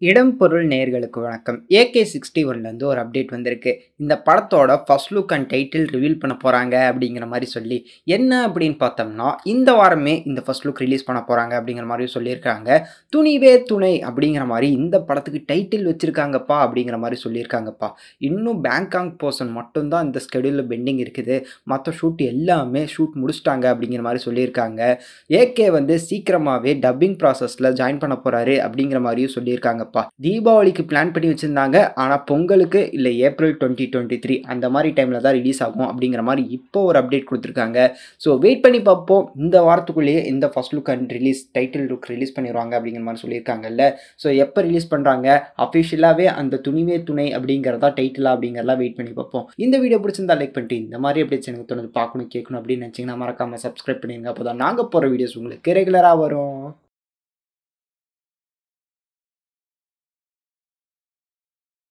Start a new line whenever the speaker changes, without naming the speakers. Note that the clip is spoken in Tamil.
இடம் பொருள் நேர்களுக்கு வணக்கம் ஏகே சிக்ஸ்டி ஒன்லேருந்து ஒரு அப்டேட் வந்திருக்கு இந்த படத்தோட first look and title reveal பண்ண போகிறாங்க அப்படிங்கிற மாதிரி சொல்லி என்ன அப்படின்னு பார்த்தோம்னா இந்த வாரமே இந்த ஃபர்ஸ்ட் லுக் ரிலீஸ் பண்ண போகிறாங்க அப்படிங்கிற மாதிரி சொல்லியிருக்காங்க துணிவே துணை அப்படிங்கிற மாதிரி இந்த படத்துக்கு டைட்டில் வச்சுருக்காங்கப்பா அப்படிங்கிற மாதிரி சொல்லியிருக்காங்கப்பா இன்னும் பேங்காங் போர்ஷன் மட்டும்தான் இந்த ஸ்கெடியூலில் பெண்டிங் இருக்குது மற்ற ஷூட் எல்லாமே ஷூட் முடிச்சிட்டாங்க அப்படிங்கிற மாதிரி சொல்லியிருக்காங்க ஏகே வந்து சீக்கிரமாகவே டப்பிங் ப்ராசஸில் ஜாயின் பண்ண போகிறாரு அப்படிங்கிற மாதிரியும் சொல்லியிருக்காங்கப்பா தீபாவளிக்கு பிளான் பண்ணி வச்சுருந்தாங்க ஆனால் பொங்கலுக்கு இல்லை ஏப்ரல் டுவெண்ட்டி டுவெண்ட்டி த்ரீ அந்த மாதிரி டைமில் தான் ரிலீஸ் ஆகும் அப்படிங்கிற மாதிரி இப்போ ஒரு அப்டேட் கொடுத்துருக்காங்க ஸோ வெயிட் பண்ணி பார்ப்போம் இந்த வாரத்துக்குள்ளேயே இந்த first look and release title look release பண்ணிடுவாங்க அப்படிங்கிற மாதிரி சொல்லியிருக்காங்கல்ல ஸோ எப்போ ரிலீஸ் பண்ணுறாங்க அஃபிஷியலாகவே அந்த துணிவே துணை அப்படிங்கிறதா டைட்டிலா அப்படிங்கிறதா வெயிட் பண்ணி பார்ப்போம் இந்த வீடியோ பிடிச்சிருந்தா லைக் பண்ணிட்டு இந்த மாதிரி அப்டேட்ஸ் எனக்கு தோணுது பார்க்கணும் கேட்கணும் அப்படின்னு நினச்சிங்கன்னா மறக்காமல் சப்ஸ்கிரைப் பண்ணிடுங்க அப்போ தான் நாங்கள் போகிற வீடியோஸ் உங்களுக்கு ரெகுலராக வரும்